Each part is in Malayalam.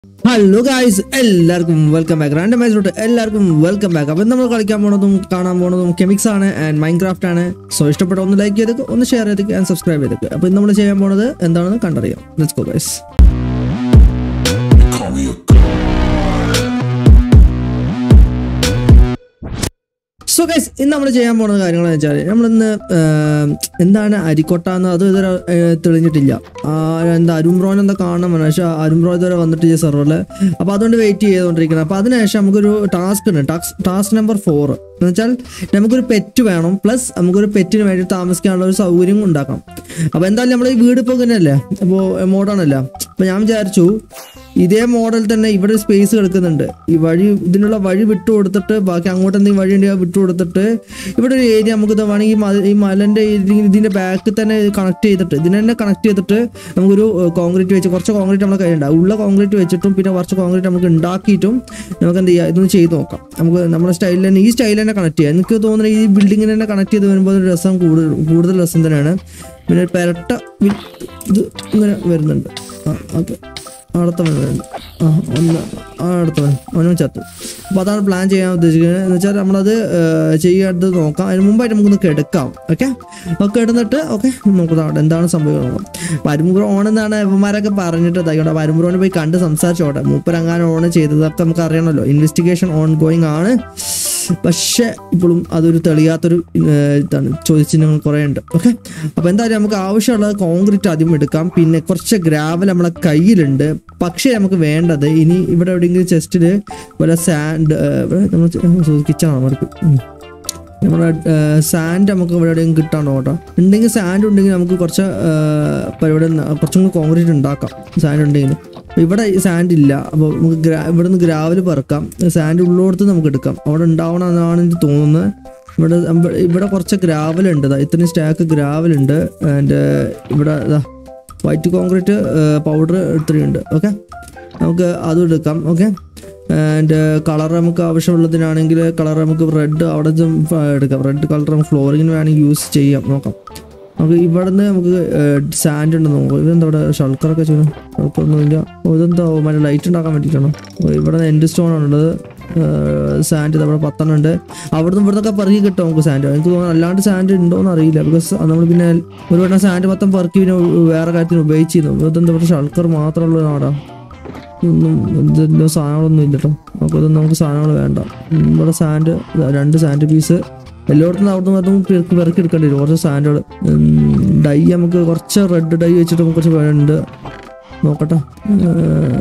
ഹലോ ഗായ്സ് എല്ലാവർക്കും വെൽക്കം ബാക്ക് റാൻഡമൈസിലോട്ട് എല്ലാവർക്കും വെൽക്കം ബാക്ക് അപ്പം നമ്മൾ കളിക്കാൻ പോണതും കാണാൻ പോണതും കെമിക്സ് ആണ് ആൻഡ് മൈൻക്രാഫ്റ്റ് ആണ് സോ ഇഷ്ടപ്പെട്ട ഒന്ന് ലൈക്ക് ചെയ്തേക്ക് ഒന്ന് ഷെയർ ചെയ്തേക്ക് ആൻഡ് സബ്സ്ക്രൈബ് ചെയ്തേക്ക് അപ്പം ഇന്ന് നമ്മൾ ചെയ്യാൻ പോണത് എന്താണെന്ന് കണ്ടറിയാം let's go guys Call me a so guys ഇന്ന് നമ്മൾ ചെയ്യാൻ പോകുന്ന കാര്യങ്ങളെന്ന് വെച്ചാൽ നമ്മളിന്ന് ആഹ്, എന്താണ് അരിക്കൊട്ട എന്ന് അത് ഇതുവരെ ആഹ്, തെളിഞ്ഞിട്ടില്ല ആ, എന്താ അരുംബ്രോൻ എന്താ കാണണം പക്ഷേ അരുംബ്രോ ഇതുവരെ വന്നിട്ടില്ല സെർവറിൽ അപ്പോൾ അതുകൊണ്ട് വെയിറ്റ് ചെയ്തുകൊണ്ടിരിക്കണം അപ്പോൾ അതിനുശേഷം നമുക്കൊരു ടാസ്ക് ഉണ്ട് ടാസ്ക് ടാസ്ക് നമ്പർ ഫോർ എന്ന് വെച്ചാൽ നമുക്കൊരു പെറ്റ് വേണം പ്ലസ് നമുക്കൊരു പെറ്റിന് വേണ്ടി താമസിക്കാനുള്ള ഒരു സൗകര്യം ഉണ്ടാക്കണം അപ്പോൾ എന്തായാലും നമ്മൾ ഈ വീട് ഇപ്പോൾ തന്നെയല്ലേ അപ്പോൾ മോഡാണല്ലോ അപ്പോൾ ഞാൻ വിചാരിച്ചു ഇതേ മോഡൽ തന്നെ ഇവിടെ സ്പേസ് കിടക്കുന്നുണ്ട് ഈ വഴി ഇതിനുള്ള വഴി വിട്ടു കൊടുത്തിട്ട് ബാക്കി അങ്ങോട്ട് എന്തെങ്കിലും വഴി ഉണ്ടെങ്കിൽ വിട്ടു കൊടുത്തിട്ട് ഇവിടെ ഒരു ഏരിയ നമുക്ക് ഇത് വേണമെങ്കിൽ ഈ മല- ഈ മലന്റെ ഈ- ഇതിന്റെ ബാക്കിൽ തന്നെ കണക്ട് ചെയ്തിട്ട് ഇതിനെ തന്നെ കണക്ട് ചെയ്തിട്ട് നമുക്കൊരു കോൺക്രീറ്റ് വെച്ച് കുറച്ച് കോൺക്രീറ്റ് നമ്മുടെ കയ്യിലുണ്ടാവും ഉള്ള കോൺക്രീറ്റ് വെച്ചിട്ടും പിന്നെ കുറച്ച് കോൺക്രീറ്റ് നമുക്ക് ഉണ്ടാക്കിയിട്ടും നമുക്ക് എന്ത് ചെയ്യാം ഇതൊന്ന് ചെയ്ത് നോക്കാം നമുക്ക് നമ്മുടെ സ്റ്റൈലിൽ തന്നെ ഈ സ്റ്റൈലിൽ തന്നെ കണക്ട് ചെയ്യാം എനിക്ക് തോന്നുന്നത് ഈ ബിൽഡിങ്ങിന് തന്നെ കണക്ട് ചെയ്ത് വരുമ്പോൾ ഒരു രസം കൂടുതൽ കൂടുതൽ രസം തന്നെയാണ് പിന്നെ പെരട്ട വി- ഇത് ഇങ്ങനെ വരുന്നുണ്ട് ആ ഓക്കെ അടുത്തവൻ വരുന്നുണ്ട് ആ ഒന്ന് ആ അടുത്തവൻ അവനും ചത്തു അപ്പോൾ അതാണ് പ്ലാൻ ചെയ്യാൻ ഉദ്ദേശിക്കുന്നത് എന്ന് വെച്ചാൽ നമ്മളത് ചെയ്യാത്തത് നോക്കാം അതിന് മുമ്പായിട്ട് നമുക്കൊന്ന് കിടക്കാം ഓക്കെ അപ്പോൾ കിടന്നിട്ട് ഓക്കെ നോക്കാം അവിടെ എന്താണ് സംഭവിക്കുന്നത് നോക്കാം വരുമ്പുറം ഓണെന്നാണ് ഇവന്മാരൊക്കെ പറഞ്ഞിട്ട് ഇതായിക്കോട്ടെ വരുമ്പുറോനെ പോയി കണ്ട് സംസാരിച്ചോട്ടെ മൂപ്പരങ്ങാനും ഓൺ ചെയ്തതൊക്കെ നമുക്ക് അറിയണമല്ലോ ഇൻവെസ്റ്റിഗേഷൻ ഓൺ ഗോയിങ് ആണ് പക്ഷേ ഇപ്പോഴും അതൊരു തെളിയാത്തൊരു ഏർ, ഇതാണ് ചോദ്യചിഹ്നങ്ങൾ കുറേ ഉണ്ട് ഓക്കെ അപ്പോൾ എന്തായാലും നമുക്ക് ആവശ്യമുള്ളത് കോൺക്രീറ്റ് ആദ്യം എടുക്കാം പിന്നെ കുറച്ച് ഗ്രാവൽ നമ്മളെ കയ്യിലുണ്ട് പക്ഷേ നമുക്ക് വേണ്ടത് ഇനി ഇവിടെ എവിടെയെങ്കിലും ചെസ്റ്റിൽ വല്ല സാൻഡ് നമ്മൾ കിച്ചണാണ് നമുക്ക് ഉം. നമ്മുടെ സാൻഡ് നമുക്ക് ഇവിടെ എവിടെയെങ്കിലും കിട്ടാണ്ടോ കേട്ടോ ഉണ്ടെങ്കിൽ സാൻഡ് ഉണ്ടെങ്കിൽ നമുക്ക് കുറച്ച് ഏർ, പരിപാടി ന- കുറച്ചും കൂടി കോൺക്രീറ്റ് ഉണ്ടാക്കാം സാൻഡ് ഉണ്ടെങ്കിൽ അപ്പോൾ ഇവിടെ സാൻഡ് ഇല്ല അപ്പോൾ നമുക്ക് ഗ്രാ ഇവിടെ നിന്ന് ഗ്രാവൽ പറക്കാം സാൻഡ് ഉള്ളോടത്ത് നമുക്ക് എടുക്കാം അവിടെ ഉണ്ടാവണം എന്നാണ് എനിക്ക് തോന്നുന്നത് ഇവിടെ നമ്മ- ഇവിടെ കുറച്ച് ഗ്രാവൽ ഉണ്ട് ദാ ഇത്രയും സ്റ്റാക്ക് ഗ്രാവൽ ഉണ്ട് ആൻഡ് ഇവിടെ വൈറ്റ് കോൺക്രീറ്റ് പൗഡർ ഇത്രയുണ്ട് ഓക്കെ നമുക്ക് അതും എടുക്കാം ഓക്കെ ആൻഡ് കളർ നമുക്ക് ആവശ്യമുള്ളതിനാണെങ്കിൽ കളർ നമുക്ക് റെഡ് അവിടെ ചെന്ന് ഫ- എടുക്കാം റെഡ് കളർ നമുക്ക് ഫ്ലോറിങ്ങിന് വേണമെങ്കിൽ യൂസ് ചെയ്യാം നോക്കാം നമുക്ക് ഇവിടെ നിന്ന് നമുക്ക് സാൻഡ് ഉണ്ട് നോക്കാം ഇതെന്താ ഇവിടെ ഷൾക്കറൊക്കെ ചെയ്യണം ഷൾക്കറൊന്നുമില്ല ഓ ഇതെന്താ മറ്റേ ലൈറ്റ് ഉണ്ടാക്കാൻ വേണ്ടിയിട്ടാണോ ഓ, ഇവിടെ എൻഡ് സ്റ്റോൺ ആണുള്ളത് സാൻഡ് നമ്മുടെ പത്തെണ്ണം ഉണ്ട് അവിടെ നിന്ന് ഇവിടുന്നൊക്കെ പെറുക്കി കിട്ടും നമുക്ക് സാൻഡ് എനിക്ക് തോന്നുന്നു അല്ലാണ്ട് സാൻഡ് ഉണ്ടോ എന്ന് അറിയില്ല ബിക്കോസ് നമ്മൾ പിന്നെ ഒരു വട്ടം സാൻഡ് മൊത്തം പെറുക്കി പിന്നെ വേറെ കാര്യത്തിന് ഉപയോഗിച്ചിരുന്നു ഇതെന്താ ഇവിടെ ഷൾക്കർ മാത്രമുള്ള നാടാ ഒന്നും ഇതിൻ്റെ സാധനങ്ങളൊന്നും ഇല്ല കേട്ടോ അപ്പോൾ ഇതൊന്നും നമുക്ക് സാധനങ്ങൾ വേണ്ട ഉം, ഇവിടെ സാൻഡ് രണ്ട് സാൻഡ് പീസ് എല്ലായിടത്തും അവിടുന്ന് അതും പെറുക്കി പെറുക്കി എടുക്കേണ്ടി വരും കുറച്ച് സാൻഡുകൾ ഡൈ നമുക്ക് കുറച്ച് റെഡ് ഡൈ വെച്ചിട്ട് നമുക്ക് കുറച്ച് വേണ്ട നോക്കട്ടെ ഏർ,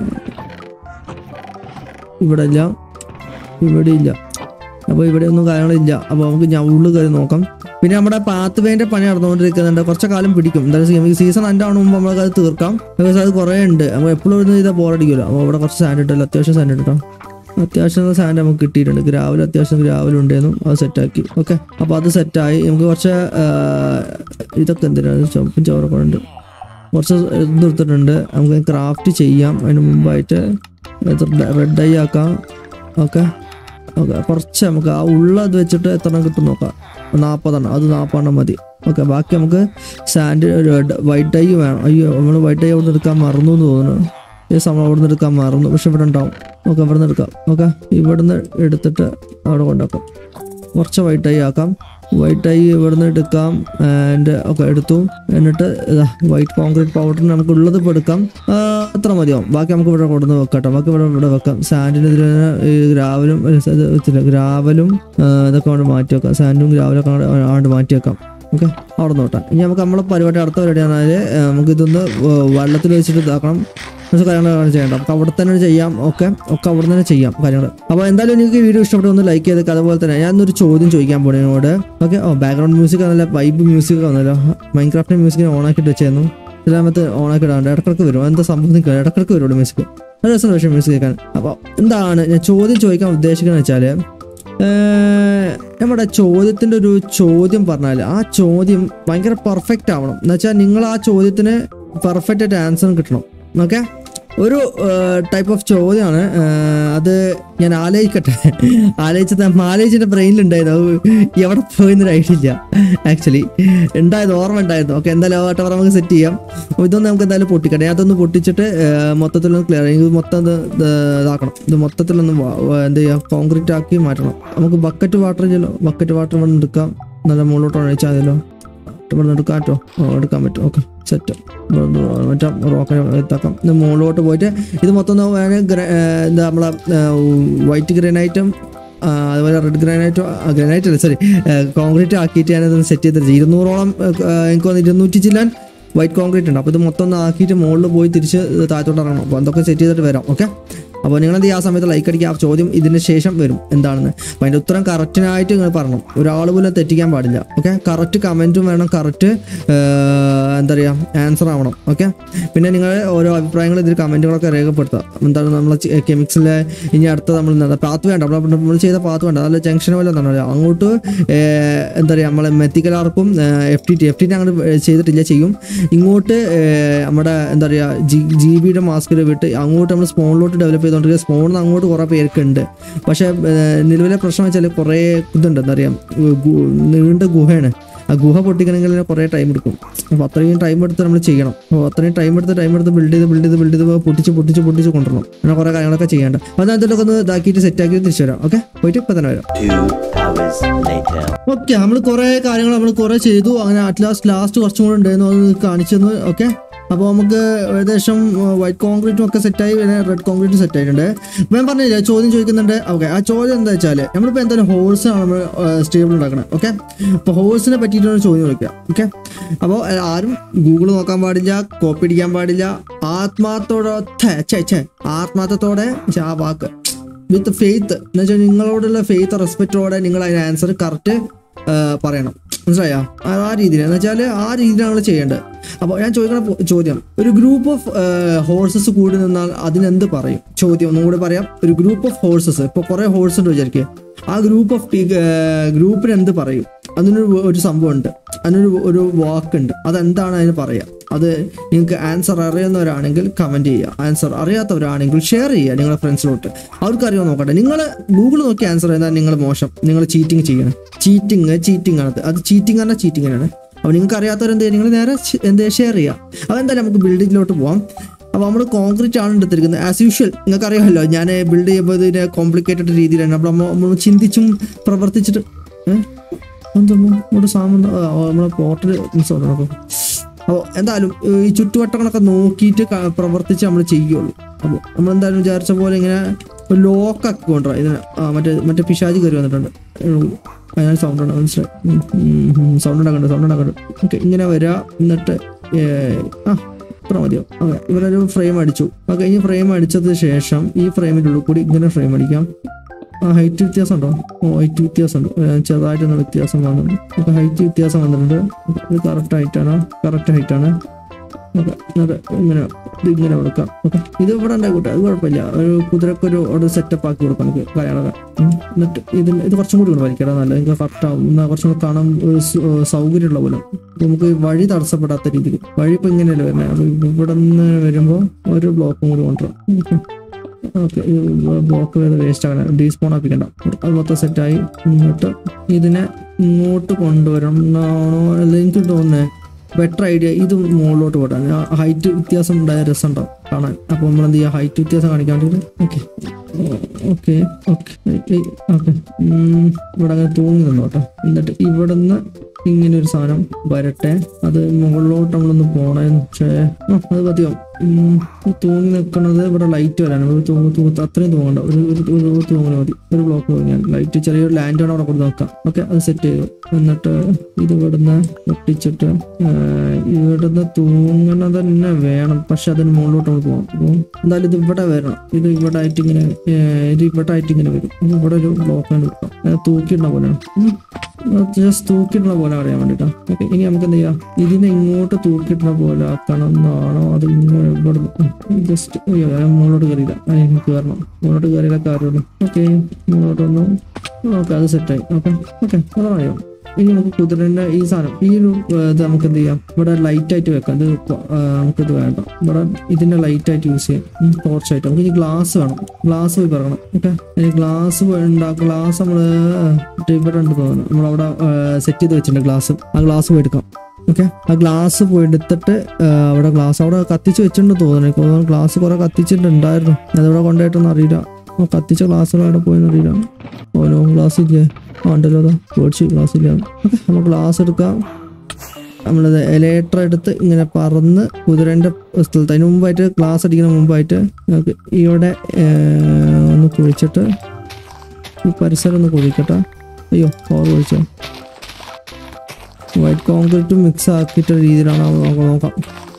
ഇവിടെ ഇല്ല ഇവിടെ ഇല്ല അപ്പോൾ ഇവിടെ ഒന്നും കാര്യങ്ങളില്ല അപ്പോൾ നമുക്ക് ഞാൻ ഉള്ളിൽ കയറി നോക്കാം പിന്നെ നമ്മുടെ പാത്ത് വേൻ്റെ പണി നടന്നുകൊണ്ടിരിക്കുന്നുണ്ട് കുറച്ച് കാലം പിടിക്കും എന്തായാലും സീസൺ എൻ്റെ ആവണ മുമ്പ് നമുക്ക് അത് തീർക്കാം ബിക്കോസ് അത് കുറേ ഉണ്ട് അപ്പോൾ എപ്പോഴും ഇരുന്ന് ചെയ്താൽ ബോറടിക്കുമല്ലോ അപ്പോൾ ഇവിടെ കുറച്ച് സാൻഡ് ഇട്ടല്ലോ അത്യാവശ്യം സാൻഡ് ഇട്ടോ അത്യാവശ്യം സാൻഡ് നമുക്ക് കിട്ടിയിട്ടുണ്ട് ഗ്രാവൽ അത്യാവശ്യം ഗ്രാവൽ ഉണ്ടായിരുന്നു അത് സെറ്റാക്കി ഓക്കെ അപ്പോൾ അത് സെറ്റായി നമുക്ക് കുറച്ച് ആ, ഇതൊക്കെ എന്തിനാണ് ചുവപ്പും ചോറൊക്കെ ഉണ്ട് കുറച്ച് ഇത് എടുത്തിട്ടുണ്ട് നമുക്ക് ക്രാഫ്റ്റ് ചെയ്യാം അതിന് മുമ്പായിട്ട് റെഡ് ഡൈ ആക്കാം ഓക്കെ ഓക്കെ കുറച്ച് നമുക്ക് ആ ഉള്ളത് വെച്ചിട്ട് എത്ര എണ്ണം കിട്ടും നോക്കാം നാൽപ്പതെണ്ണം അത് നാൽപ്പതെണ്ണം മതി ഓക്കെ ബാക്കി നമുക്ക് സാൻഡ് വൈറ്റ് ഡൈ വേണം അയ്യോ നമ്മൾ വൈറ്റ് ഡൈ അവിടെ നിന്ന് എടുക്കാൻ മറന്നു എന്ന് തോന്നുന്നു ഈ സമയം അവിടെ നിന്ന് എടുക്കാൻ മറന്നു പക്ഷെ ഇവിടെ ഉണ്ടാവും ഓക്കെ ഇവിടെ നിന്ന് എടുക്കാം ഓക്കെ ഇവിടെ നിന്ന് എടുത്തിട്ട് അവിടെ കൊണ്ടാക്കാം കുറച്ച് വൈറ്റ് ഡൈ ആക്കാം വൈറ്റ് ഡൈ ഇവിടെ നിന്ന് എടുക്കാം ആൻഡ് ഒക്കെ എടുത്തു എന്നിട്ട് വൈറ്റ് കോൺക്രീറ്റ് പൗഡർ നമുക്ക് ഉള്ളത് ഇപ്പോൾ എടുക്കാം ആ, അത്ര മതിയാവും ബാക്കി നമുക്ക് ഇവിടെ കൊടുന്ന് വെക്കട്ടെ ബാക്കി ഇവിടെ ഇവിടെ വെക്കാം സാൻഡിനെതിരെ ഈ ഗ്രാവലും ഗ്രാവലും ഇതൊക്കെ കൊണ്ട് മാറ്റി വെക്കാം സാൻഡും ഗ്രാവലൊക്കെ അങ്ങോട്ട് അങ്ങോട്ട് മാറ്റി വെക്കാം ഓക്കെ അവിടെ നോട്ടാം ഇനി നമുക്ക് നമ്മളെ പരിപാടി അടുത്ത പരിപാടിയാണ് അതിൽ നമുക്ക് ഇതൊന്ന് വെള്ളത്തിൽ വെച്ചിട്ട് ഇതാക്കണം കുറച്ച് കാര്യങ്ങളാണ് ചെയ്യേണ്ടത് നമുക്ക് അവിടെ തന്നെ ചെയ്യാം ഓക്കെ ഒക്കെ അവിടെ തന്നെ ചെയ്യാം കാര്യങ്ങൾ അപ്പോൾ എന്തായാലും എനിക്ക് ഈ വീഡിയോ ഇഷ്ടപ്പെട്ടു ഒന്ന് ലൈക്ക് ചെയ്തേക്ക് അതുപോലെ തന്നെ ഞാനൊരു ചോദ്യം ചോദിക്കാൻ പോണേ എന്നോട് ഓക്കെ ഓ ബാക്ക്ഗ്രൗണ്ട് മ്യൂസിക് നല്ല വൈബ് മ്യൂസിക് വന്നല്ലോ മൈൻക്രാഫ്റ്റ് മ്യൂസിക് ഓൺ ആക്കിയിട്ട് വെച്ചായിരുന്നു ചില സമയത്ത് ഓൺ ആക്കി ഇടാണ്ട് ഇടക്കിടക്ക് വരും എന്താ സംഭവം നിൽക്കുക ഇടക്കിടക്ക് വരുള്ളൂ മ്യൂസിക് നല്ല രസം പക്ഷേ മ്യൂസിക് കേൾക്കാൻ അപ്പോൾ എന്താണ് ഞാൻ ചോദ്യം ചോദിക്കാൻ ഉദ്ദേശിക്കുന്നത് വെച്ചാൽ ഏർ, നമ്മുടെ ചോദ്യത്തിൻ്റെ ഒരു ചോദ്യം പറഞ്ഞാൽ ആ ചോദ്യം ഭയങ്കര പെർഫെക്റ്റ് ആവണം എന്ന് വെച്ചാൽ നിങ്ങൾ ആ ചോദ്യത്തിന് പെർഫെക്റ്റ് ആയിട്ട് ആൻസർ കിട്ടണം ഓക്കെ ഒരു ടൈപ്പ് ഓഫ് ചോദ്യമാണ് ആ, അത് ഞാൻ ആലോചിക്കട്ടെ ആലോചിച്ചത് മാലേജിന്റെ ബ്രെയിനിലുണ്ടായിരുന്നു അത് എവിടെ പോയെന്നൊരു ഐഡിയ ഇല്ല ആക്ച്വലി ഉണ്ടായത് ഓർമ്മ ഉണ്ടായിരുന്നു ഓക്കെ എന്തായാലും ആ ടവർ നമുക്ക് സെറ്റ് ചെയ്യാം അപ്പോൾ ഇതൊന്ന് നമുക്ക് എന്തായാലും പൊട്ടിക്കട്ടെ അതൊന്ന് പൊട്ടിച്ചിട്ട് ആ, മൊത്തത്തിലൊന്ന് ക്ലിയർ ഇത് മൊത്തം ഇത് ഇത് ഇതാക്കണം ഇത് മൊത്തത്തിലൊന്ന് വ- വ- എന്ത് ചെയ്യുക കോൺക്രീറ്റ് ആക്കി മാറ്റണം നമുക്ക് ബക്കറ്റ് വാട്ടർ ചെല്ലോ ബക്കറ്റ് വാട്ടർ വേണം എടുക്കാം നല്ല മുകളിലോട്ട് ഒഴിച്ചാൽ മതിയല്ലോ ഇവിടെ നിന്ന് എടുക്കാം കേട്ടോ ആ, എടുക്കാൻ പറ്റും ഓക്കെ സെറ്റ് മറ്റേ റോക്കിനെ എത്താക്കാം ഇത് മുകളിലോട്ട് പോയിട്ട് ഇത് മൊത്തം ഒന്ന് വേണേൽ ഗ്ര- ഏ, എന്താ നമ്മളെ വൈറ്റ് ഗ്രാനൈറ്റും അതുപോലെ റെഡ് ഗ്രാനൈറ്റും ഗ്രാനൈറ്റ് അല്ല സോറി കോൺക്രീറ്റ് ആക്കിയിട്ട് ഞാനത് സെറ്റ് ചെയ്തിട്ട് ഇരുന്നൂറോളം ഏ, എനിക്ക് തോന്നുന്നു ഇരുന്നൂറ്റി ചില്ലാൻ വൈറ്റ് കോൺക്രീറ്റ് ഉണ്ട് അപ്പോൾ ഇത് മൊത്തം ഒന്ന് ആക്കിയിട്ട് മുകളിൽ പോയി തിരിച്ച് താഴത്തോട്ട് ഇറങ്ങണം അപ്പോൾ അതൊക്കെ സെറ്റ് ചെയ്തിട്ട് വരാം ഓക്കെ അപ്പോൾ നിങ്ങൾ എന്ത് ചെയ്യുക ആ സമയത്ത് ലൈക്ക് അടിക്കുക ആ ചോദ്യം ഇതിന് ശേഷം വരും എന്താണെന്ന് അപ്പോൾ അതിൻ്റെ ഉത്തരം കറക്റ്റിനായിട്ട് നിങ്ങൾ പറയണം ഒരാൾ പോലും തെറ്റിക്കാൻ പാടില്ല ഓക്കെ കറക്റ്റ് കമൻറ്റും വേണം കറക്റ്റ് എന്താ പറയുക ആൻസർ ആവണം ഓക്കെ പിന്നെ നിങ്ങൾ ഓരോ അഭിപ്രായങ്ങൾ ഇതിൽ കമൻറ്റുകളൊക്കെ രേഖപ്പെടുത്തുക എന്താണ് നമ്മൾ കെമിക്സിലെ ഇനി അടുത്ത നമ്മൾ പാത്ത് വേണ്ട നമ്മൾ നമ്മൾ ചെയ്ത പാത്ത് വേണ്ട നല്ല ജംഗ്ഷൻ പോലെ എന്താണ് പറയുക അങ്ങോട്ട് ഏർ, എന്താ പറയുക നമ്മളെ മെത്തിക്കലാർക്കും F T T F T T അങ്ങോട്ട് ചെയ്തിട്ടില്ല ചെയ്യും ഇങ്ങോട്ട് ഏർ, നമ്മുടെ എന്താ പറയുക ജി ജി ബിയുടെ മാസ്കിൽ വിട്ട് അങ്ങോട്ട് നമ്മൾ സ്പോണിലോട്ട് ഡെവലപ്പ് ചെയ്തുകൊണ്ടിരിക്കുക സ്പോണിൽ അങ്ങോട്ട് കുറേ പേർക്ക് ഉണ്ട് പക്ഷേ ഏർ, നിലവിലെ പ്രശ്നം വെച്ചാൽ കുറേ ഇതുണ്ട് എന്താ പറയുക ഗു- നീണ്ട ഗുഹയാണ് ആ ഗുഹ പൊട്ടിക്കണമെങ്കിൽ കുറേ ടൈം എടുക്കും അപ്പോൾ അത്രയും ടൈം എടുത്ത് നമ്മൾ ചെയ്യണം അപ്പോൾ അത്രയും ടൈം എടുത്ത് ടൈം എടുത്ത് ബിൽഡ് ചെയ്ത് ബിൽഡ് ചെയ്ത് ബിൽഡ് ചെയ്ത് പൊട്ടിച്ച് പൊട്ടിച്ച് പൊട്ടിച്ച് കൊണ്ടുവരണം അങ്ങനെ കുറേ കാര്യങ്ങളൊക്കെ ചെയ്യേണ്ട അപ്പോൾ ഞാൻ ഇതിലൊക്കെ ഒന്ന് ഇതാക്കിയിട്ട് സെറ്റ് ആക്കിയിട്ട് തിരിച്ചു വരാം ഓക്കെ പോയിട്ട് ഇപ്പം തന്നെ വരാം Two hours later. ഓക്കെ നമ്മൾ കുറേ കാര്യങ്ങൾ നമ്മൾ കുറേ ചെയ്തു അങ്ങനെ അറ്റ് ലാസ്റ്റ് ലാസ്റ്റ് കുറച്ചും കൂടെ ഉണ്ടായിരുന്നു അത് കാണിച്ചു തന്നു ഓക്കെ അപ്പോൾ നമുക്ക് ഏകദേശം വൈറ്റ് കോൺക്രീറ്റും ഒക്കെ സെറ്റായി പിന്നെ റെഡ് കോൺക്രീറ്റും സെറ്റ് ആയിട്ടുണ്ട് അപ്പോൾ ഞാൻ പറഞ്ഞില്ല ചോദ്യം ചോദിക്കുന്നുണ്ട് ഓക്കെ ആ ചോദ്യം എന്താ വെച്ചാൽ നമ്മളിപ്പോൾ എന്തായാലും ഹോൾസ് ആണ് നമ്മൾ സ്റ്റേബിൾ ഉണ്ടാക്കണം ഓക്കെ അപ്പോൾ ഹോൾസിനെ പറ്റിയിട്ടാണ് ചോദ്യം ചോദിക്കുക ഓക്കെ അപ്പോൾ ആരും ഗൂഗിൾ നോക്കാൻ പാടില്ല കോപ്പി അടിക്കാൻ പാടില്ല ആത്മാർത്ഥത്തോടെ ഛെ, ഛെ, ഛെ, ആത്മാർത്ഥത്തോടെ ഛെ, ആ വാക്ക് വിത്ത് ഫെയ്ത്ത് എന്ന് വെച്ചാൽ നിങ്ങളോടുള്ള ഫെയ്ത്ത് റെസ്പെക്റ്റോടെ നിങ്ങൾ അതിന് ആൻസർ കറക്റ്റ് പറയണം മനസ്സിലായോ ആ ആ രീതിയിൽ എന്ന് വെച്ചാൽ ആ രീതിയിലാണ് നമ്മൾ ചെയ്യേണ്ടത് അപ്പോൾ ഞാൻ ചോദിക്കുന്ന പോ- ചോദ്യം ഒരു ഗ്രൂപ്പ് ഓഫ് ഹോഴ്സസ് കൂടി നിന്നാൽ അതിനെന്ത് പറയും ചോദ്യം ഒന്നും കൂടി പറയാം ഒരു ഗ്രൂപ്പ് ഓഫ് ഹോഴ്സസ് ഇപ്പോൾ കുറേ ഹോഴ്സ് ഉണ്ട് വിചാരിക്കുക ആ ഗ്രൂപ്പ് ഓഫ് ഗ്രൂപ്പിന് എന്ത് പറയും അതിനൊരു ഒരു സംഭവം ഉണ്ട് അതിനൊരു ഒരു വാക്കുണ്ട് അതെന്താണ് അതിന് പറയുക അത് നിങ്ങൾക്ക് ആൻസർ അറിയുന്നവരാണെങ്കിൽ കമൻറ്റ് ചെയ്യുക ആൻസർ അറിയാത്തവരാണെങ്കിൽ ഷെയർ ചെയ്യുക നിങ്ങളുടെ ഫ്രണ്ട്സിലോട്ട് അവർക്ക് അറിയാൻ നോക്കട്ടെ നിങ്ങൾ ഗൂഗിൾ നോക്കി ആൻസർ ചെയ്താൽ നിങ്ങൾ മോശം നിങ്ങൾ ചീറ്റിംഗ് ചെയ്യണം ചീറ്റിംഗ് ചീറ്റിംഗ് ആണ് അത് ചീറ്റിംഗ് പറഞ്ഞാൽ ചീറ്റിംഗ് ആണ് അപ്പോൾ നിങ്ങൾക്ക് അറിയാത്തവരെന്ത് ചെയ്യുക നിങ്ങൾ നേരെ ചെ- എന്ത് ഷെയർ ചെയ്യുക അതെന്തായാലും നമുക്ക് ബിൽഡിങ്ങിലോട്ട് പോവാം അപ്പോൾ നമ്മൾ കോൺക്രീറ്റ് ആണ് എടുത്തിരിക്കുന്നത് ആസ് യൂഷ്വൽ നിങ്ങൾക്ക് അറിയാമല്ലോ ഞാൻ ബിൽഡ് ചെയ്യുമ്പോൾ ഇതിനെ കോംപ്ലിക്കേറ്റഡ് രീതിയിലാണ് അപ്പോൾ നമ്മൾ നമ്മൾ ചിന്തിച്ചും പ്രവർത്തിച്ചിട്ട് ഏഹ് എന്തൊന്നും ഇവിടെ സാമന്ത നമ്മളെ പോർട്ടൽ മിസ് അപ്പോൾ അപ്പോൾ എന്തായാലും ഈ ചുറ്റുവട്ടങ്ങളൊക്കെ നോക്കിയിട്ട് ക- പ്രവർത്തിച്ച് നമ്മൾ ചെയ്യുള്ളൂ അപ്പോൾ നമ്മൾ എന്തായാലും വിചാരിച്ച പോലെ ഇങ്ങനെ ലോക്കാക്കി കൊണ്ടുവരാം ഇതിനെ ആ മറ്റേ മറ്റേ പിശാജ് കയറി വന്നിട്ടുണ്ട് അതിനാണ് സൗണ്ട് ഉണ്ട് മനസ്സിലായി സൗണ്ട് ഉണ്ടാക്കണ്ട് സൗണ്ട് ഉണ്ടാക്കണ്ട് ഓക്കെ ഇങ്ങനെ വരിക എന്നിട്ട് ഏ, ആ ഇത്ര മതിയോ ഓക്കെ ഇവരൊരു ഫ്രെയിം അടിച്ചു ഓക്കെ ഈ ഫ്രെയിം അടിച്ചതിന് ശേഷം ഈ ഫ്രെയിമിൻ്റെ ഉള്ളിൽ കൂടി ഇങ്ങനെ ഫ്രെയിം അടിക്കാം ആ ഹൈറ്റ് വ്യത്യാസം ഉണ്ടോ ഓ ഹൈറ്റ് വ്യത്യാസമുണ്ട് ഏ, ചെറുതായിട്ടൊന്ന് വ്യത്യാസം വന്നിട്ടുണ്ട് ഓക്കെ ഹൈറ്റ് വ്യത്യാസം വന്നിട്ടുണ്ട് ഓക്കെ, ഇത് കറക്റ്റ് ഹൈറ്റാണ് കറക്റ്റ് ഹൈറ്റാണ് ഓക്കെ അത് ഇങ്ങനെ ഇത് ഇങ്ങനെ കൊടുക്കാം ഓക്കെ ഇത് ഇവിടെ ഉണ്ടായിക്കോട്ടെ അത് കുഴപ്പമില്ല ഒരു കുതിരക്കൊരു ഒരു സെറ്റപ്പ് ആക്കി കൊടുക്കാം നമുക്ക് കാര്യങ്ങളൊക്കെ ഉം. എന്നിട്ട് ഇത് ഇത് കുറച്ചും കൂടി കൊണ്ട് വലിക്കണം നല്ല നിങ്ങൾക്ക് കറക്റ്റ് ആവും എന്നാൽ കുറച്ചും കൂടി കാണാൻ ഒരു സു- ഏർ സൗകര്യമുള്ള പോലെ നമുക്ക് വഴി തടസ്സപ്പെടാത്ത രീതിയിൽ വഴി ഇപ്പം ഇങ്ങനെയല്ലേ വരുന്നത് അപ്പോൾ ഇവിടെ നിന്ന് വരുമ്പോൾ ഒരു ബ്ലോക്കും കൂടി കൊണ്ടുവരാം ഓക്കെ ഓക്കെ ബ്ലോക്ക് വേറെ വേസ്റ്റ് ആകണം ഡീസ്പോൺ ആപ്പിക്കണ്ട അത് മൊത്തം സെറ്റായി എന്നിട്ട് ഇതിനെ ഇങ്ങോട്ട് കൊണ്ടുവരണം എന്നാണോ അല്ല എനിക്ക് തോന്നുന്നത് ബെറ്റർ ഐഡിയ ഇത് മുകളിലോട്ട് പോട്ടാൻ ഹൈറ്റ് വ്യത്യാസം ഉണ്ടായ രസം ഉണ്ടാവും കാണാൻ അപ്പോൾ നമ്മൾ എന്ത് ചെയ്യുക ഹൈറ്റ് വ്യത്യാസം കാണിക്കാൻ വേണ്ടിയിട്ട് ഓക്കെ ഓക്കെ ഓക്കെ ഓക്കെ ഇവിടെ അങ്ങനെ തൂങ്ങി നിന്നോട്ടെ എന്നിട്ട് ഇവിടെ നിന്ന് ഇങ്ങനെ ഒരു സാധനം വരട്ടെ അത് മുകളിലോട്ട് നമ്മളൊന്ന് പോണേ പക്ഷേ ആ, അത് മതിയോ ഉം, ഈ തൂങ്ങി നിൽക്കുന്നത് ഇവിടെ ലൈറ്റ് വരാണ് ഒരു തൂങ്ങ് തൂങ്ങ് അത്രയും തൂങ്ങണ്ട ഒരു ഒരു ഒരു തൂങ്ങിന് മതി ഒരു ബ്ലോക്ക് തൂങ്ങിയാൽ ലൈറ്റ് ചെറിയൊരു ലാൻഡ് ആണ് അവിടെ കൊണ്ട് നോക്കാം ഓക്കെ അത് സെറ്റ് ചെയ്തു എന്നിട്ട് ഇത് ഇവിടുന്ന് പൊട്ടിച്ചിട്ട് ആ, ഇവിടുന്ന് തൂങ്ങണത് തന്നെ വേണം പക്ഷെ അതിന് മുകളിലോട്ട് നമ്മൾ പോകണം അപ്പോൾ എന്തായാലും ഇത് ഇവിടെ വരണം ഇത് ഇവിടെ ആയിട്ട് ഇങ്ങനെ ഏ, ഇത് ഇവിടെ ആയിട്ട് ഇങ്ങനെ വരും ഇത് ഇവിടെ ഒരു ബ്ലോക്ക് ആണ് വെക്കാം അത് തൂക്കിയിടുന്ന പോലെയാണ് ഉം. ജസ്റ്റ് തൂക്കിയിടുന്ന പോലെ അറിയാൻ വേണ്ടിട്ടാ ഓക്കെ ഇനി നമുക്ക് എന്ത് ചെയ്യാം ഇതിനെ ഇങ്ങോട്ട് തൂക്കിയിടുന്ന പോലെ ആക്കണം എന്നാണോ അത് ഇങ്ങനെ ഇവിടെ ജസ്റ്റ് മുകളോട്ട് കയറിയില്ല അത് എനിക്ക് കയറണം മുകളോട്ട് കയറിയില്ല കാര്യമുള്ളൂ ഓക്കെ മുകളോട്ട് വന്നു ഓക്കെ അത് സെറ്റായി ഓക്കെ ഓക്കെ അതായോ ഇനി നമുക്ക് കുതിരന്റെ ഈ സാധനം ഈ ഒരു ഏർ, ഇത് നമുക്ക് എന്ത് ചെയ്യാം ഇവിടെ ലൈറ്റ് ആയിട്ട് വെക്കാം ഇത് കൊ- ഏർ, നമുക്കിത് വേണ്ട ഇവിടെ ഇതിന്റെ ലൈറ്റ് ആയിട്ട് യൂസ് ചെയ്യാം ടോർച്ച് ആയിട്ട് നമുക്ക് ഇനി ഗ്ലാസ് വേണം ഗ്ലാസ് പോയി പറയണം ഓക്കെ ഇനി ഗ്ലാസ് ഉണ്ടാക്കും ഗ്ലാസ് നമ്മള് ഇവിടെ ഉണ്ട് തോന്നുന്നു നമ്മളവിടെ സെറ്റ് ചെയ്ത് വെച്ചിട്ടുണ്ട് ഗ്ലാസ് ആ ഗ്ലാസ് പോയി എടുക്കാം ഓക്കെ ആ ഗ്ലാസ് പോയി എടുത്തിട്ട് ഏർ, അവിടെ ഗ്ലാസ് അവിടെ കത്തിച്ച് വെച്ചിട്ടുണ്ട് തോന്നുന്നു എനിക്ക് തോന്നുന്നു ഗ്ലാസ് കുറെ കത്തിച്ചിട്ടുണ്ടായിരുന്നു അതിവിടെ കൊണ്ടുപോയിട്ടൊന്നും അറിയില്ല ആ കത്തിച്ച ഗ്ലാസ്സുകൾ അവിടെ പോയെന്ന് അറിയില്ല ഓനോ ഗ്ലാസ് ഇല്ലേ ആ ഉണ്ടല്ലോ അതാ പേടിച്ച് ഗ്ലാസ് ഇല്ല ഓക്കെ നമുക്ക് ഗ്ലാസ് എടുക്കാം നമ്മളത് എലേറ്റർ എടുത്ത് ഇങ്ങനെ പറന്ന് കുതിരൻ്റെ സ്ഥലത്ത് അതിന് മുമ്പായിട്ട് ഗ്ലാസ് അടിക്കുന്ന മുമ്പായിട്ട് നമുക്ക് ഇവിടെ ഏർ, ഒന്ന് കുഴിച്ചിട്ട് ഈ പരിസരം ഒന്ന് കുഴിക്കട്ടെ അയ്യോ ഓർ കുഴിച്ചോ വൈറ്റ് കോൺക്രീറ്റ് മിക്സ് ആക്കിയിട്ട രീതിയിലാണ് അത് നമുക്ക് നോക്കാം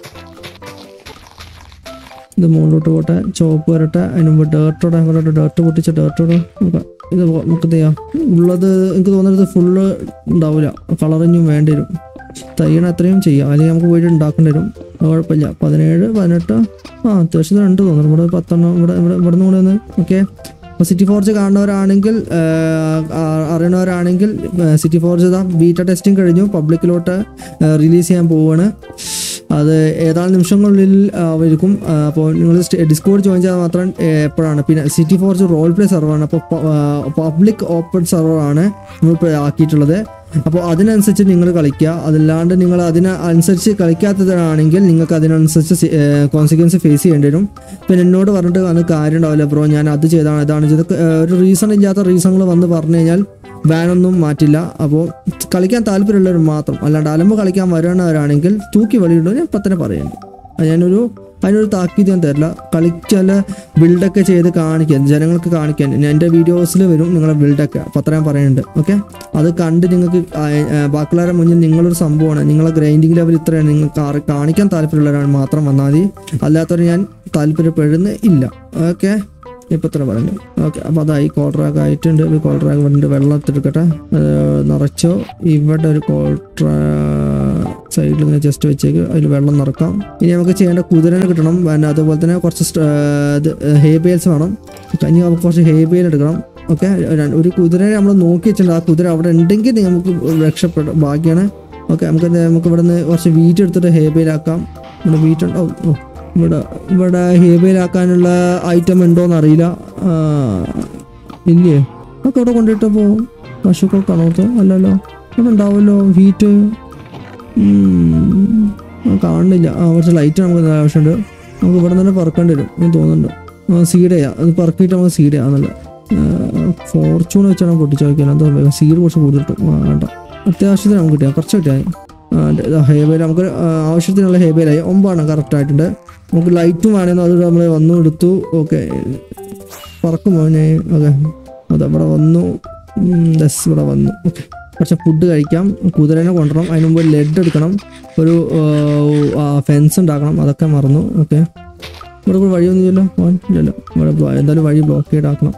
ഇത് മുകളിലോട്ട് പോട്ടെ ചോപ്പ് വരട്ടെ അതിന് മുമ്പ് ഡേർട്ടോടെ അങ്ങോട്ട് ഡേർട്ട് പൊട്ടിച്ച ഡേർട്ടോടെ നോക്കാം ഇത് പോ- നമുക്ക് എന്ത് ചെയ്യാം ഉള്ളത് എനിക്ക് തോന്നുന്നത് ഫുള്ള് ഉണ്ടാവില്ല കളറിഞ്ഞും വേണ്ടി വരും തയ്യണ അത്രയും ചെയ്യാം അല്ലെങ്കിൽ നമുക്ക് പോയിട്ട് ഉണ്ടാക്കേണ്ടി വരും അത് കുഴപ്പമില്ല പതിനേഴ് പതിനെട്ട് ആ അത്യാവശ്യത്തിന് ഉണ്ട് തോന്നുന്നു ഇവിടെ ഒരു പത്തെണ്ണം ഇവിടെ ഇവിടെ ഇവിടെ നിന്ന് കൂടെ ഒന്ന് ഓക്കെ അപ്പോൾ സിറ്റി ഫോർജ് കാണുന്നവരാണെങ്കിൽ ആഹ്, ആ- അറിയണവരാണെങ്കിൽ ആഹ്, സിറ്റി ഫോർജ് ഇതാ ബീറ്റ ടെസ്റ്റിംഗ് കഴിഞ്ഞു പബ്ലിക്കിലോട്ട് റിലീസ് ചെയ്യാൻ പോവുകയാണ് അത് ഏതാനും നിമിഷങ്ങളിൽ ആയിരിക്കും അപ്പോൾ നിങ്ങൾ ഡിസ്കോഡ് ജോയിൻ ചെയ്താൽ മാത്രം ഏഹ്, എപ്പോഴാണ് പിന്നെ സിറ്റി ഫോർജ് റോൾ പ്ലേ സെർവറാണ് അപ്പോൾ പബ്ലിക് ഓപ്പൺ സെർവറാണ് നമ്മളിപ്പോൾ ആക്കിയിട്ടുള്ളത് അപ്പോൾ അതിനനുസരിച്ച് നിങ്ങൾ കളിക്കുക അതല്ലാണ്ട് നിങ്ങൾ അതിനനുസരിച്ച് കളിക്കാത്തതാണെങ്കിൽ നിങ്ങൾക്ക് അതിനനുസരിച്ച് കോൺസിക്വൻസ് ഫേസ് ചെയ്യേണ്ടി വരും പിന്നെ എന്നോട് പറഞ്ഞിട്ട് അത് കാര്യം ഉണ്ടാവില്ല ബ്രോ ഞാൻ അത് ചെയ്താണ് ഇതാണ് ചെയ്ത് ഒരു റീസൺ ഇല്ലാത്ത റീസണുകൾ വന്ന് പറഞ്ഞു കഴിഞ്ഞാൽ ബാനൊന്നും മാറ്റില്ല അപ്പോൾ കളിക്കാൻ താല്പര്യമുള്ളവർ മാത്രം അല്ലാണ്ട് അലമ്പ് കളിക്കാൻ വരണവരാണെങ്കിൽ തൂക്കി വെളിയിടും ഞാൻ ഇപ്പം തന്നെ പറയുന്നു അത് ഞാനൊരു അതിനൊരു താക്കീത് ഞാൻ തരില്ല കളിച്ചാൽ ബിൽഡൊക്കെ ചെയ്ത് കാണിക്കാൻ ജനങ്ങൾക്ക് കാണിക്കാൻ ഞാൻ എൻ്റെ വീഡിയോസിൽ വരും നിങ്ങളുടെ ബിൽഡൊക്കെ അപ്പം അത്ര ഞാൻ പറയുന്നുണ്ട് ഓക്കെ അത് കണ്ട് നിങ്ങൾക്ക് ആ, ആ, ബാക്കിയുള്ളവരുടെ മുന്നിൽ നിങ്ങളൊരു സംഭവമാണ് നിങ്ങളെ ഗ്രൈൻഡിങ് ലെവൽ ഇത്രയാണ് നിങ്ങൾക്ക് കാ- കാണിക്കാൻ താല്പര്യമുള്ളവരാണ് മാത്രം വന്നാൽ മതി അല്ലാത്തവർ ഞാൻ താല്പര്യപ്പെടുന്ന ഇല്ല ഓക്കെ ഇപ്പൊ ഇത്ര പറഞ്ഞു ഓക്കെ അപ്പൊ അതായി കോൾട്രാക്ക് ആയിട്ടുണ്ട് ഒരു കോൾട്രാക്ക് വേണ്ടി വെള്ളം എടുത്തിരിക്കട്ടെ നിറച്ചോ ഇവിടെ ഒരു കോൾട്രാ സൈഡിൽ ഇങ്ങനെ ജസ്റ്റ് വെച്ചേക്ക് അതിൽ വെള്ളം നിറക്കാം ഇനി നമുക്ക് ചെയ്യേണ്ട കുതിരനെ കിട്ടണം പിന്നെ അതുപോലെ തന്നെ കുറച്ച് സ്റ്റ- ഇത് ഹേ ബെയിൽസ് വേണം ഇനി നമുക്ക് കുറച്ച് ഹേ ബെയിൽ എടുക്കണം ഓക്കെ ഒരു കുതിരനെ നമ്മൾ നോക്കി വെച്ചിട്ടുണ്ട് ആ കുതിര അവിടെ ഉണ്ടെങ്കിൽ നമുക്ക് രക്ഷപ്പെടും ഭാഗ്യമാണ് ഓക്കെ നമുക്ക് എന്ത് ചെയ്യാം? നമുക്ക് ഇവിടെ നിന്ന് കുറച്ച് വീറ്റ് എടുത്തിട്ട് ഹേ ബെയിലാക്കാം ഇവിടെ വീറ്റ് ഉണ്ടോ ഓ ഇവിടെ ഇവിടെ ഹേബയിലാക്കാനുള്ള ഐറ്റം ഉണ്ടോന്ന് അറിയില്ല ആ, ഇല്ലേ ഒക്കെ ഇവിടെ കൊണ്ടിട്ട് പോകും പശുക്കൾക്കാണോത്ത് അല്ലല്ലോ ഇവിടെ ഉണ്ടാവുമല്ലോ ഹീറ്റ് കാണുന്നില്ല ആ കുറച്ച് ലൈറ്റ് നമുക്ക് ആവശ്യമുണ്ട് നമുക്ക് ഇവിടെ തന്നെ പറക്കേണ്ടി വരും എന്ന് തോന്നുന്നുണ്ട് സീഡ് ചെയ്യാം അത് പറക്കിയിട്ട് നമുക്ക് സീഡ് ചെയ്യാം എന്നല്ല ഫോർച്യൂൺ വെച്ചാണ് പൊട്ടിച്ച് നോക്കിയാൽ എന്താ സീഡ് കുറച്ച് കൂടുതൽ കിട്ടും ആ, വേണ്ട അത്യാവശ്യത്തിന് നമുക്ക് കിട്ടിയാൽ കുറച്ച് കിട്ടിയാൽ ഹേബയിൽ നമുക്ക് ആ, ആവശ്യത്തിനുള്ള ഹേബയിലായി ഒമ്പതാണ് കറക്റ്റ് ആയിട്ടുണ്ട് നമുക്ക് ലൈറ്റും വേണമെന്ന് അത് നമ്മൾ വന്നു എടുത്തു ഓക്കെ പറക്കും മോനെ ഓക്കെ അതെ ഇവിടെ വന്നു ദസ് ഇവിടെ വന്നു ഓക്കെ കുറച്ച് ഫുഡ് കഴിക്കാം കുതിരനെ കൊണ്ടുവരണം അതിന് മുമ്പ് ലെഡ് എടുക്കണം ഒരു ഫെൻസ് ഉണ്ടാക്കണം അതൊക്കെ മറന്നു ഓക്കെ ഇവിടെ കൂടെ വഴിയൊന്നും ഇല്ലല്ലോ പോകാൻ ഇല്ലല്ലോ ഇവിടെ ബ്ലോ- എന്തായാലും വഴി ബ്ലോക്ക് ചെയ്താക്കണം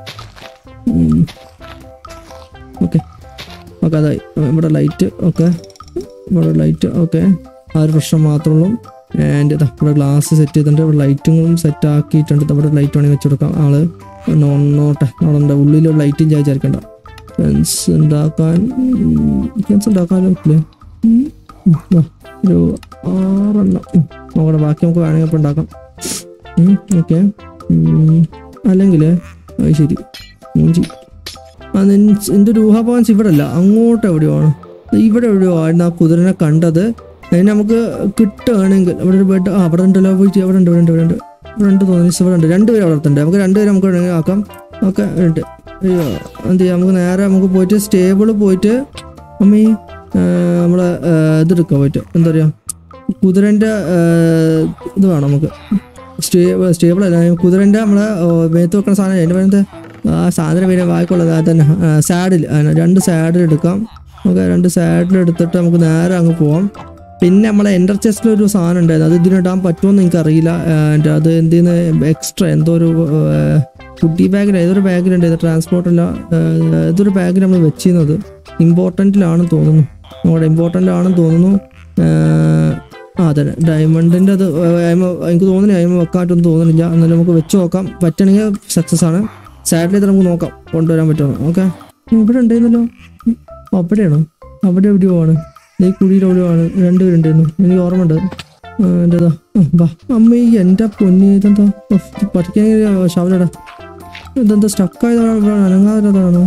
ഓക്കെ ഓക്കെ അതായി ഇവിടെ ലൈറ്റ് ഓക്കെ ഇവിടെ ലൈറ്റ് ഓക്കെ ആ ഒരു പ്രശ്നം മാത്രമേ ഉള്ളൂ ആൻഡ് ഇതാ ഇവിടെ ഗ്ലാസ് സെറ്റ് ചെയ്തിട്ടുണ്ട് ഇവിടെ ലൈറ്റുകളും സെറ്റ് ആക്കിയിട്ടുണ്ട് ദാ ഇവിടെ ലൈറ്റ് വേണമെങ്കിൽ വെച്ച് കൊടുക്കാം ആള് നോട്ടെ അവിടെ ഉള്ളിൽ ലൈറ്റും വിചാരിക്കണ്ട ഫെൻസ് ഉണ്ടാക്കാൻ ഫെൻസ് ഉണ്ടാക്കാനോ ഇല്ലേ ഉം. ഉം, ദാ, ഒരു ആറെണ്ണം ഉം, നോക്കട്ടെ ബാക്കി നമുക്ക് വേണമെങ്കിൽ അപ്പോൾ ഉണ്ടാക്കാം ഓക്കെ അല്ലെങ്കിൽ അത് ശരി മൂഞ്ചി ആ നിൻ- നിന്റെ രൂഹാഭവൻസ് ഇവിടെ അല്ല അങ്ങോട്ട് എവിടെയോ ആണ് ഇവിടെ എവിടെയോ ആയിരുന്നു ആ കുതിരനെ കണ്ടത് അതിന് നമുക്ക് കിട്ടുകയാണെങ്കിൽ ഇവിടെ ഒരു ബെഡ് ആ അവിടെ ഉണ്ടല്ലോ പോയിട്ട് അവിടെ ഉണ്ട് ഇവിടെ ഉണ്ട് ഇവിടെ ഉണ്ട് ഇവിടെ ഉണ്ട് തോന്നി ഇവിടെ ഉണ്ട് രണ്ടുപേരും അവിടെ ഉണ്ട് നമുക്ക് രണ്ടുപേരും നമുക്ക് വേണമെങ്കിൽ ആക്കാം ഓക്കെ ഉണ്ട് അയ്യോ എന്ത് ചെയ്യാം നമുക്ക് നേരെ നമുക്ക് പോയിട്ട് സ്റ്റേബിൾ പോയിട്ട് അമ്മീ നമ്മളെ ഇതെടുക്കാം പോയിട്ട് എന്താ പറയുക കുതിരൻ്റെ ഇത് വേണം നമുക്ക് സ്റ്റേബിൾ സ്റ്റേബിൾ അല്ല കുതിരൻ്റെ നമ്മളെ ആ, മേത്ത് വെക്കുന്ന സാധനം എൻ്റെ പേരെന്ത് ആ സാധനം പേര് വായിക്കുള്ളത് അത് തന്നെ സാഡിൽ രണ്ട് സാഡിൽ എടുക്കാം നമുക്ക് രണ്ട് സാഡിൽ എടുത്തിട്ട് നമുക്ക് നേരെ അങ്ങ് പോവാം പിന്നെ നമ്മളെ എൻ്റർ ചെസ്റ്റിൽ ഒരു സാധനം ഉണ്ടായിരുന്നു അത് ഇതിനിടാൻ പറ്റുമെന്ന് എനിക്കറിയില്ല ആൻഡ് അത് എന്തിന്ന് എക്സ്ട്രാ എന്തോ ഒരു കുട്ടി ബാഗിൽ ഏതൊരു ബാഗിലുണ്ട് ട്രാൻസ്പോർട്ടല്ല ഇതൊരു ബാഗിൽ നമ്മൾ വെച്ചിരുന്നത് ഇമ്പോർട്ടൻറ്റിലാണെന്ന് തോന്നുന്നു നമ്മുടെ ഇമ്പോർട്ടൻ്റിലാണെന്ന് തോന്നുന്നു ആഹ് ആ അതെ ഡയമണ്ടിൻ്റെ അത് അയിമ എനിക്ക് തോന്നുന്നില്ല അയിമ വെക്കാനൊന്നും തോന്നുന്നില്ല എന്നാലും നമുക്ക് വെച്ച് നോക്കാം പറ്റണമെങ്കിൽ സക്സസ് ആണ് സാറ്റലൈറ്റ് നമുക്ക് നോക്കാം കൊണ്ടുവരാൻ പറ്റുമോ ഓക്കെ ഇവിടെ ഉണ്ടായിരുന്നല്ലോ ഉം. ഓ, അവിടെയാണോ അവിടെ എവിടെയോ ആണ് ഈ കുഴിയിൽ എവിടെയോ ആണ് രണ്ടുപേരുണ്ടായിരുന്നു എനിക്ക് ഓർമ്മയുണ്ട് ആ, എന്റേതാ ആ, വാ അമ്മ ഈ എൻ്റെ പൊന്നി ഇതെന്താ പഠിക്കാൻ ശവലടാ ഇതെന്താ സ്റ്റക്കായതാണോ ഇവിടെ അനങ്ങാതാണോ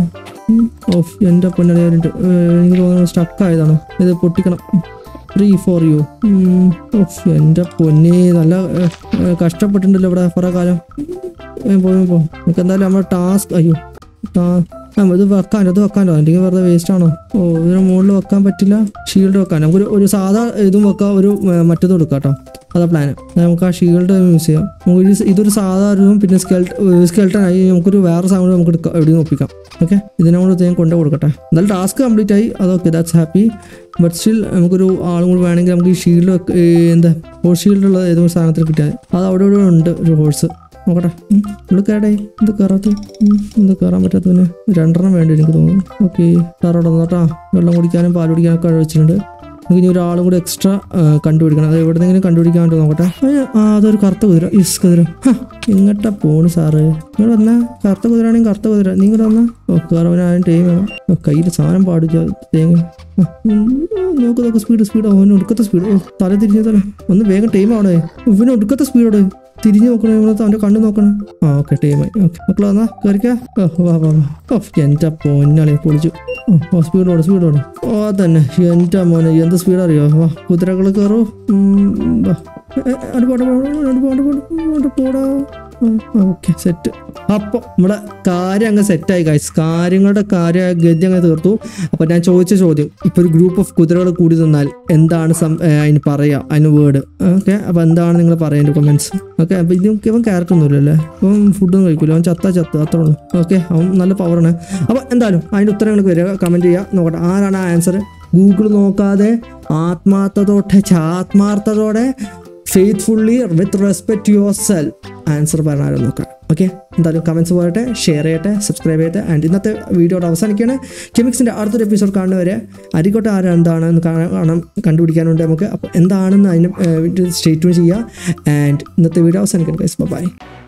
ഓഫ് എൻ്റെ പൊന്നടിയായിട്ട് എനിക്ക് തോന്നുന്നു സ്റ്റക്കായതാണോ ഇത് പൊട്ടിക്കണം ത്രീ ഫോർ യു ഓഫ് എൻ്റെ പൊന്നി നല്ല ഏ, ഏ, കഷ്ടപ്പെട്ടിട്ടുണ്ടല്ലോ ഇവിടെ കുറേ കാലം ഏ, പോയി പോ നമുക്ക് എന്തായാലും നമ്മുടെ ടാസ്ക് അയ്യോ ടാ ആ ഇത് വെക്കാനോ ഇത് വെക്കാനോ അല്ലെങ്കിൽ വെറുതെ വേസ്റ്റ് ആണോ ഓ ഇതിന് മുകളിൽ വെക്കാൻ പറ്റില്ല ഷീൽഡ് വെക്കാൻ നമുക്കൊരു ഒരു സാധാ ഇതും വെക്കാം ഒരു ഏ, മറ്റേതും എടുക്കാം കേട്ടോ അതാ പ്ലാൻ നമുക്ക് ആ ഷീൽഡ് യൂസ് ചെയ്യാം നമുക്ക് ഒരു സ- ഇതൊരു സാധാ ഒരു പിന്നെ സ്കെൽട്ട് സ്കെൽട്ടൺ ആയി നമുക്കൊരു വേറെ സാധനം നമുക്ക് എടുക്കാം എവിടെയും ഒപ്പിക്കാം ഓക്കെ ഇതിനെ കൂടെ ഞാൻ കൊണ്ടു കൊടുക്കട്ടെ എന്തായാലും ടാസ്ക് കംപ്ലീറ്റ് ആയി അതൊക്കെ ദാറ്റ്സ് ഹാപ്പി ബട്ട് സ്റ്റിൽ നമുക്കൊരു ആളും കൂടി വേണമെങ്കിൽ നമുക്ക് ഈ ഷീൽഡ് എന്താ ഹോഴ്സ് ഷീൽഡ് ഉള്ള ഏതൊരു സാധനത്തിൽ കിട്ടിയാൽ അത് അവിടെ ഇവിടെ ഉണ്ട് ഒരു ഹോഴ്സ് നോക്കട്ടെ ഉം, ഇവിടെ കയറേ ഇത് കയറാത്ത ഇത് കയറാൻ പറ്റാത്തതിന് രണ്ടെണ്ണം വേണ്ടി എനിക്ക് തോന്നുന്നു ഓക്കെ സാറോടെ നോട്ടാ വെള്ളം കുടിക്കാനും പാൽ കുടിക്കാനും ഒക്കെ വെച്ചിട്ടുണ്ട് നമുക്ക് ഇനി ഒരാളും കൂടി എക്സ്ട്രാ കണ്ടുപിടിക്കണം അത് എവിടെന്നെങ്കിലും കണ്ടുപിടിക്കാൻ വേണ്ടി നോക്കട്ടെ അയ്യ, ആ അതൊരു കറുത്ത കുതിര ഇസ് കുതിര ഹ, എങ്ങട്ടാ പോണ് സാറ് നിങ്ങൾ വന്നാ കറുത്ത കുതിരാണെങ്കിൽ കറുത്ത കുതിര നീ ഇങ്ങോട്ട് വന്നാ ഓ കയറവന് ആരും ടൈം വേണം ഓ കയ്യിൽ സാധനം പാടിച്ച തേങ്ങ ആ, ഉം, നോക്ക് നോക്ക് സ്പീഡ് സ്പീഡ് അവന് ഒടുക്കത്തെ സ്പീഡ് ഓ തല തിരിഞ്ഞ തല ഒന്ന് വേഗം ടൈം അവിടെ ഇവന് ഒടുക്കത്തെ സ്പീഡോടെ തിരിഞ്ഞു നോക്കണേ നമ്മൾ അവൻ്റെ കണ്ണു നോക്കണം ആ ഓക്കെ ടൈമായി ഓക്കെ മക്കൾ വന്നാ കയറിക്കാ ഓ വാ വാ വാ ഓ എൻ്റെ പൊന്നാളെ പൊളിച്ചു ഓ സ്പീഡോടെ സ്പീഡോടെ ഓ തന്നെ എൻ്റെ മോനെ എന്ത് സ്പീഡ് അറിയോ വാ കുതിരകൾ കയറൂ ഉം, വാ ഏ, ഏ, അങ്ങോട്ട് പോട്ടെ, അങ്ങോട്ട് പോട്ടെ, അങ്ങോട്ട് പോടാ ഓക്കെ സെറ്റ് അപ്പോൾ നമ്മുടെ കാര്യം അങ്ങ് സെറ്റായി ഗൈസ് കാര്യങ്ങളുടെ കാര്യ ഗതി അങ്ങ് തീർത്തു അപ്പോൾ ഞാൻ ചോദിച്ച ചോദ്യം ഇപ്പോൾ ഒരു ഗ്രൂപ്പ് ഓഫ് കുതിരകൾ കൂടി നിന്നാൽ എന്താണ് സം- ഏ, അതിന് പറയുക അതിന് വേർഡ് ഓക്കെ അപ്പോൾ എന്താണ് നിങ്ങൾ പറയേണ്ടത് കൊമെന്റ്സ് ഓക്കെ അപ്പോൾ ഇത് ഇവൻ ക്യാരറ്റ് ഒന്നുമില്ലല്ലേ ഇവൻ ഫുഡൊന്നും കഴിക്കില്ല അവൻ ചത്ത ചത്ത അത്രേ ഉള്ളൂ ഓക്കെ അവൻ നല്ല പവറാണ് അപ്പോൾ എന്തായാലും അതിൻ്റെ ഉത്തരങ്ങൾക്ക് വരിക കമൻറ്റ് ചെയ്യുക നോക്കട്ടെ ആരാണ് ആ ആൻസർ ഗൂഗിൾ നോക്കാതെ ആത്മാർത്ഥതോടെ ആത്മാർത്ഥതോടെ faithfully with respect your self answer പറഞ്ഞാലും നോക്കാം ഓക്കെ എന്തായാലും കമൻസ് പോകട്ടെ ഷെയർ ചെയ്യട്ടെ സബ്സ്ക്രൈബ് ചെയ്യട്ടെ ആൻഡ് ഇന്നത്തെ വീഡിയോയുടെ അവസാനിക്കുകയാണ് കെമിക്സിൻ്റെ അടുത്തൊരു എപ്പിസോഡ് കാണുന്നവരെ അരിക്കോട്ടെ ആരാ എന്താണെന്ന് കാണാൻ കാണാൻ കണ്ടുപിടിക്കാനുണ്ട് നമുക്ക് അപ്പോൾ എന്താണെന്ന് അതിന് സ്റ്റേറ്റ് ചെയ്യുക ആൻഡ് ഇന്നത്തെ വീഡിയോ അവസാനിക്കണം ഗൈസ് ബൈ